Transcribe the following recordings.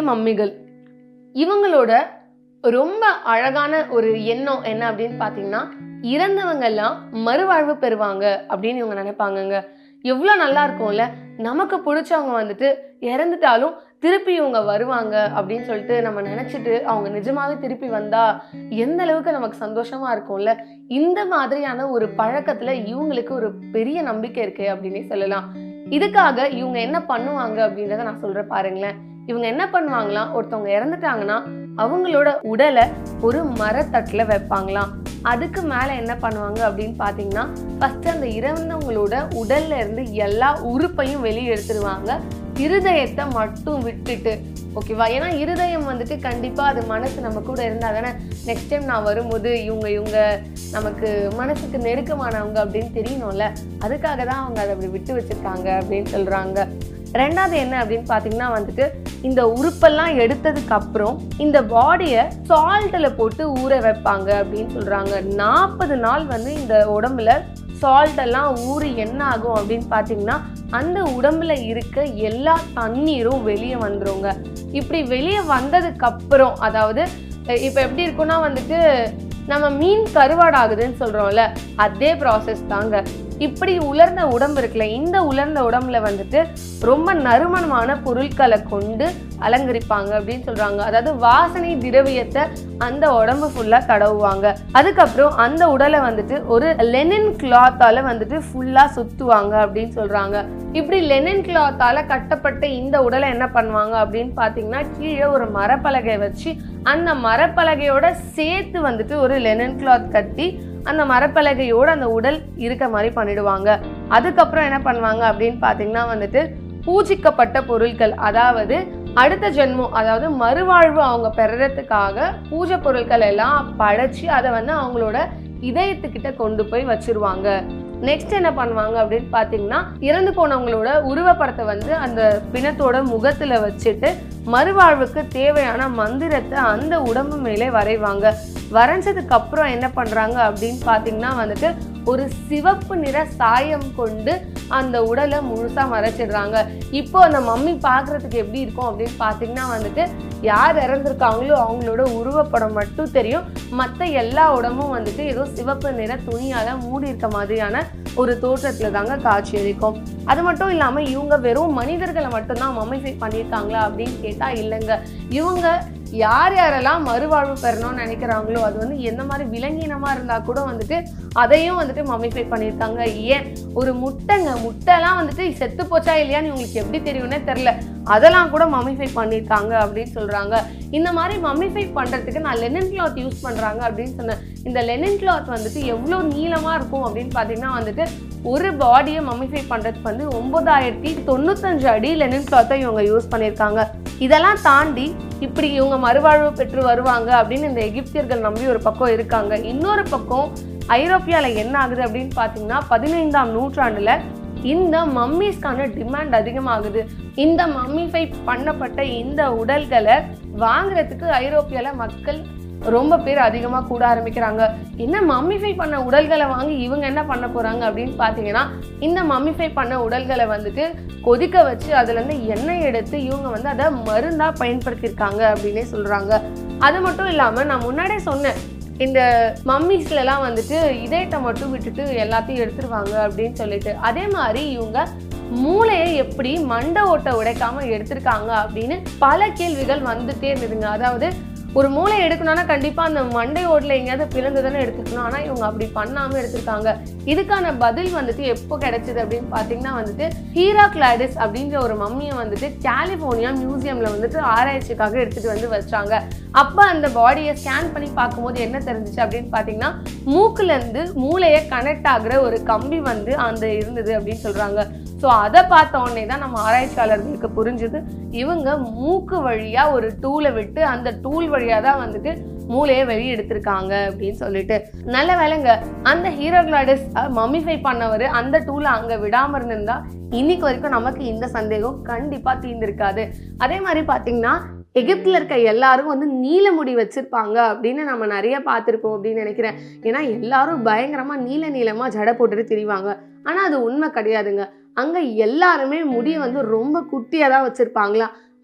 மம்மிகள் இவங்களோட ரொம்ப அழகான ஒரு எண்ணம் என்ன அப்படின்னு பார்த்தீங்கன்னா இறந்தவங்க எல்லாம் மறுவாழ்வு பெறுவாங்க அப்படின்னு இவங்க நினைப்பாங்கங்க எவ்வளோ நல்லா இருக்கும்ல நமக்கு பிடிச்சவங்க வந்துட்டு இறந்துட்டாலும் திருப்பி இவங்க வருவாங்க அப்படின்னு சொல்லிட்டு நம்ம நினச்சிட்டு அவங்க நிஜமாவே திருப்பி வந்தா எந்த அளவுக்கு நமக்கு சந்தோஷமா இருக்கும்ல இந்த மாதிரியான ஒரு பழக்கத்துல இவங்களுக்கு ஒரு பெரிய நம்பிக்கை இருக்கு அப்படின்னே சொல்லலாம் இதுக்காக இவங்க என்ன பண்ணுவாங்க அப்படின்றத நான் சொல்றேன் பாருங்களேன் இவங்க என்ன பண்ணுவாங்களாம் ஒருத்தவங்க இறந்துட்டாங்கன்னா அவங்களோட உடலை ஒரு மரத்தட்டுல வைப்பாங்களாம் அதுக்கு மேல என்ன பண்ணுவாங்க அப்படின்னு பாத்தீங்கன்னா ஃபர்ஸ்ட் அந்த இறந்தவங்களோட உடல்ல இருந்து எல்லா உறுப்பையும் வெளியே எடுத்துருவாங்க இருதயத்தை மட்டும் விட்டுட்டு ஓகேவா ஏன்னா இருதயம் வந்துட்டு கண்டிப்பா அது மனசு நம்ம கூட இருந்தா தானே நெக்ஸ்ட் டைம் நான் வரும்போது இவங்க இவங்க நமக்கு மனசுக்கு நெருக்கமானவங்க அப்படின்னு தெரியணும்ல அதுக்காக தான் அவங்க அதை அப்படி விட்டு வச்சிருக்காங்க அப்படின்னு சொல்றாங்க ரெண்டாவது என்ன அப்படின்னு பார்த்தீங்கன்னா வந்துட்டு இந்த உறுப்பெல்லாம் எடுத்ததுக்கு அப்புறம் இந்த பாடியை சால்ட்டில் போட்டு ஊற வைப்பாங்க அப்படின்னு சொல்றாங்க நாற்பது நாள் வந்து இந்த உடம்புல சால்ட் எல்லாம் ஊறி என்ன ஆகும் அப்படின்னு பார்த்தீங்கன்னா அந்த உடம்புல இருக்க எல்லா தண்ணீரும் வெளியே வந்துருங்க இப்படி வெளியே வந்ததுக்கு அப்புறம் அதாவது இப்போ எப்படி இருக்கும்னா வந்துட்டு நம்ம மீன் கருவாடாகுதுன்னு சொல்றோம்ல அதே ப்ராசஸ் தாங்க இப்படி உலர்ந்த உடம்பு இருக்குல்ல இந்த உலர்ந்த உடம்புல வந்துட்டு ரொம்ப நறுமணமான பொருட்களை கொண்டு அலங்கரிப்பாங்க அப்படின்னு சொல்றாங்க அதாவது வாசனை திரவியத்தை அந்த உடம்பு ஃபுல்லா தடவுவாங்க அதுக்கப்புறம் அந்த உடலை வந்துட்டு ஒரு லெனின் கிளாத்தால வந்துட்டு ஃபுல்லா சுத்துவாங்க அப்படின்னு சொல்றாங்க இப்படி லெனின் கிளாத்தால கட்டப்பட்ட இந்த உடலை என்ன பண்ணுவாங்க அப்படின்னு பாத்தீங்கன்னா கீழே ஒரு மரப்பலகை வச்சு அந்த மரப்பலகையோட சேர்த்து வந்துட்டு ஒரு லெனின் கிளாத் கட்டி அந்த மரப்பலகையோட அந்த உடல் இருக்க மாதிரி பண்ணிடுவாங்க அதுக்கப்புறம் என்ன பண்ணுவாங்க அப்படின்னு பார்த்தீங்கன்னா வந்துட்டு பூஜிக்கப்பட்ட பொருட்கள் அதாவது அடுத்த ஜென்மம் அதாவது மறுவாழ்வு அவங்க பெறறதுக்காக பூஜை பொருட்கள் எல்லாம் படைச்சு அதை வந்து அவங்களோட இதயத்துக்கிட்ட கொண்டு போய் வச்சிருவாங்க நெக்ஸ்ட் என்ன பண்ணுவாங்க அப்படின்னு பார்த்தீங்கன்னா இறந்து போனவங்களோட உருவப்படத்தை வந்து அந்த பிணத்தோட முகத்துல வச்சுட்டு மறுவாழ்வுக்கு தேவையான மந்திரத்தை அந்த உடம்பு மேலே வரைவாங்க வரைஞ்சதுக்கு அப்புறம் என்ன பண்றாங்க அப்படின்னு பார்த்தீங்கன்னா வந்துட்டு ஒரு சிவப்பு நிற சாயம் கொண்டு அந்த உடலை முழுசா மறைச்சிடுறாங்க இப்போ அந்த மம்மி பார்க்கறதுக்கு எப்படி இருக்கும் அப்படின்னு பார்த்தீங்கன்னா வந்துட்டு யார் இறந்துருக்காங்களோ அவங்களோட உருவப்படம் மட்டும் தெரியும் மற்ற எல்லா உடம்பும் வந்துட்டு ஏதோ சிவப்பு நிற துணியால மூடி இருக்க மாதிரியான ஒரு தோற்றத்துல தாங்க காட்சி அளிக்கும் அது மட்டும் இல்லாம இவங்க வெறும் மனிதர்களை மட்டும்தான் மம்மிஃபை பண்ணியிருக்காங்களா அப்படின்னு கேட்டா இல்லைங்க இவங்க யார் யாரெல்லாம் மறுவாழ்வு பெறணும்னு நினைக்கிறாங்களோ அது வந்து எந்த மாதிரி விலங்கீனமா இருந்தா கூட வந்துட்டு அதையும் வந்துட்டு மம்மிஃபை பண்ணியிருக்காங்க ஏன் ஒரு முட்டைங்க முட்டைலாம் வந்துட்டு செத்து போச்சா இல்லையான்னு இவங்களுக்கு எப்படி தெரியும்னே தெரில அதெல்லாம் கூட மம்மிஃபை பண்ணியிருக்காங்க அப்படின்னு சொல்றாங்க இந்த மாதிரி மம்மிஃபை பண்றதுக்கு நான் லெனின் கிளாத் யூஸ் பண்றாங்க அப்படின்னு சொன்னேன் இந்த லெனின் கிளாத் வந்துட்டு எவ்வளோ நீளமா இருக்கும் அப்படின்னு பார்த்தீங்கன்னா வந்துட்டு ஒரு பாடியை மம்மிஃபை பண்றதுக்கு வந்து ஒன்பதாயிரத்தி தொண்ணூத்தஞ்சு அடி லெனின் கிளாத்தை இவங்க யூஸ் பண்ணியிருக்காங்க இதெல்லாம் தாண்டி இப்படி இவங்க மறுவாழ்வு பெற்று வருவாங்க அப்படின்னு இந்த எகிப்தியர்கள் நம்பி ஒரு பக்கம் இருக்காங்க இன்னொரு பக்கம் ஐரோப்பியால என்ன ஆகுது அப்படின்னு பார்த்தீங்கன்னா பதினைந்தாம் நூற்றாண்டுல இந்த மம்மிஸ்க்கான டிமாண்ட் அதிகமாகுது இந்த மம்மிஃபை பண்ணப்பட்ட இந்த உடல்களை வாங்குறதுக்கு ஐரோப்பியால மக்கள் ரொம்ப பேர் அதிகமாக கூட ஆரம்பிக்கிறாங்க என்ன மம்மிஃபை பண்ண உடல்களை வாங்கி இவங்க என்ன பண்ண போறாங்க அப்படின்னு பார்த்தீங்கன்னா இந்த மம்மிஃபை பண்ண உடல்களை வந்துட்டு கொதிக்க வச்சு அதுலேருந்து எண்ணெய் எடுத்து இவங்க வந்து அதை மருந்தா பயன்படுத்தியிருக்காங்க அப்படின்னே சொல்றாங்க அது மட்டும் இல்லாமல் நான் முன்னாடியே சொன்னேன் இந்த மம்மிஸ்லலாம் வந்துட்டு இதயத்தை மட்டும் விட்டுட்டு எல்லாத்தையும் எடுத்துருவாங்க அப்படின்னு சொல்லிட்டு அதே மாதிரி இவங்க மூளையை எப்படி மண்டை ஓட்டை உடைக்காம எடுத்திருக்காங்க அப்படின்னு பல கேள்விகள் வந்துட்டே இருந்ததுங்க அதாவது ஒரு மூளை எடுக்கணும்னா கண்டிப்பா அந்த மண்டை ஓட்டில் எங்கேயாவது பிளந்து தானே எடுத்துக்கணும் ஆனா இவங்க அப்படி பண்ணாம எடுத்திருக்காங்க இதுக்கான பதில் வந்துட்டு எப்போ கிடைச்சது அப்படின்னு பார்த்தீங்கன்னா வந்துட்டு ஹீரா கிளாடிஸ் அப்படின்ற ஒரு மம்மியை வந்துட்டு கலிஃபோர்னியா மியூசியம்ல வந்துட்டு ஆராய்ச்சிக்காக எடுத்துட்டு வந்து வச்சாங்க அப்போ அந்த பாடியை ஸ்கேன் பண்ணி பார்க்கும்போது என்ன தெரிஞ்சுச்சு அப்படின்னு பார்த்தீங்கன்னா மூக்குல இருந்து மூளையை கனெக்ட் ஆகுற ஒரு கம்பி வந்து அந்த இருந்தது அப்படின்னு சொல்றாங்க ஸோ அதை பார்த்த உடனே தான் நம்ம ஆராய்ச்சியாளர்களுக்கு புரிஞ்சுது இவங்க மூக்கு வழியா ஒரு டூலை விட்டு அந்த டூல் வழியா தான் வந்துட்டு மூளையை வெளியே எடுத்திருக்காங்க அப்படின்னு சொல்லிட்டு நல்ல வேலைங்க அந்த ஹீரோகிளாடிஸ் மம்மிஃபை பண்ணவர் அந்த டூலை அங்க விடாம இருந்திருந்தா இன்னைக்கு வரைக்கும் நமக்கு இந்த சந்தேகம் கண்டிப்பா தீர்ந்திருக்காது அதே மாதிரி பாத்தீங்கன்னா எகிப்தில் இருக்க எல்லாரும் வந்து நீல முடி வச்சிருப்பாங்க அப்படின்னு நம்ம நிறைய பார்த்துருப்போம் அப்படின்னு நினைக்கிறேன் ஏன்னா எல்லாரும் பயங்கரமா நீல நீளமா ஜடை போட்டுட்டு திரிவாங்க ஆனா அது உண்மை கிடையாதுங்க அங்க எல்லாருமே முடியை வந்து ரொம்ப குட்டியாக தான் வச்சிருப்பாங்களா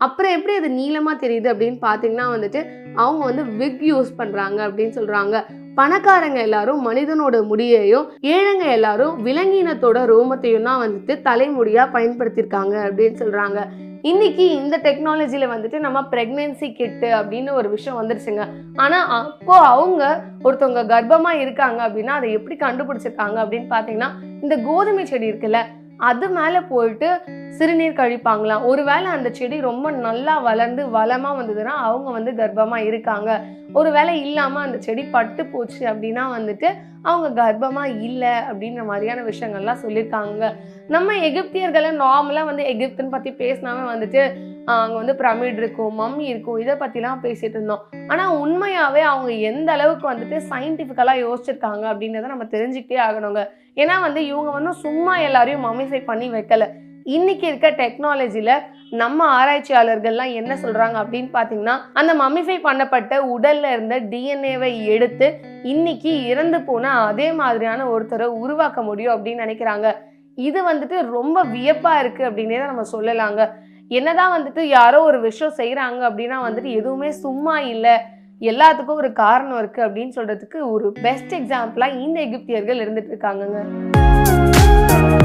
அப்புறம் எப்படி அது நீளமா தெரியுது அப்படின்னு பார்த்தீங்கன்னா வந்துட்டு அவங்க வந்து விக் யூஸ் பண்றாங்க அப்படின்னு சொல்றாங்க பணக்காரங்க எல்லாரும் மனிதனோட முடியையும் ஏழைங்க எல்லாரும் விலங்கினத்தோட ரோமத்தையும் தான் வந்துட்டு தலைமுடியா பயன்படுத்தியிருக்காங்க அப்படின்னு சொல்றாங்க இன்னைக்கு இந்த டெக்னாலஜில வந்துட்டு நம்ம பிரெக்னன்சி கிட்டு அப்படின்னு ஒரு விஷயம் வந்துருச்சுங்க ஆனா அப்போ அவங்க ஒருத்தவங்க கர்ப்பமா இருக்காங்க அப்படின்னா அதை எப்படி கண்டுபிடிச்சிருக்காங்க அப்படின்னு பாத்தீங்கன்னா இந்த கோதுமை செடி இருக்குல்ல அது மேல போயிட்டு சிறுநீர் கழிப்பாங்களாம் ஒருவேளை அந்த செடி ரொம்ப நல்லா வளர்ந்து வளமா வந்ததுன்னா அவங்க வந்து கர்ப்பமா இருக்காங்க ஒருவேளை இல்லாம அந்த செடி பட்டு போச்சு அப்படின்னா வந்துட்டு அவங்க கர்ப்பமா இல்லை அப்படின்ற மாதிரியான விஷயங்கள்லாம் சொல்லியிருக்காங்க நம்ம எகிப்தியர்களை நார்மலாக வந்து எகிப்துன்னு பற்றி பேசினாவே வந்துட்டு ஆஹ் அங்க வந்து பிரமிட் இருக்கும் மம்மி இருக்கும் இதை பற்றிலாம் பேசிட்டு இருந்தோம் ஆனால் உண்மையாகவே அவங்க எந்த அளவுக்கு வந்துட்டு சயின்டிஃபிக்கலாக யோசிச்சிருக்காங்க அப்படின்றத நம்ம தெரிஞ்சுக்கிட்டே ஆகணுங்க ஏன்னா வந்து இவங்க வந்து சும்மா எல்லாரையும் மம்மிஃபை பண்ணி வைக்கல இன்னைக்கு இருக்க டெக்னாலஜியில் நம்ம ஆராய்ச்சியாளர்கள்லாம் என்ன சொல்றாங்க அப்படின்னு பார்த்தீங்கன்னா அந்த மம்மிஃபை பண்ணப்பட்ட உடல்ல இருந்த டிஎன்ஏவை எடுத்து இன்னைக்கு இறந்து போன அதே மாதிரியான ஒருத்தரை உருவாக்க முடியும் அப்படின்னு நினைக்கிறாங்க இது வந்துட்டு ரொம்ப வியப்பா இருக்கு அப்படின்னே தான் நம்ம சொல்லலாங்க என்னதான் வந்துட்டு யாரோ ஒரு விஷயம் செய்றாங்க அப்படின்னா வந்துட்டு எதுவுமே சும்மா இல்லை எல்லாத்துக்கும் ஒரு காரணம் இருக்கு அப்படின்னு சொல்றதுக்கு ஒரு பெஸ்ட் எக்ஸாம்பிளா இந்த எகிப்தியர்கள் இருந்துட்டு இருக்காங்கங்க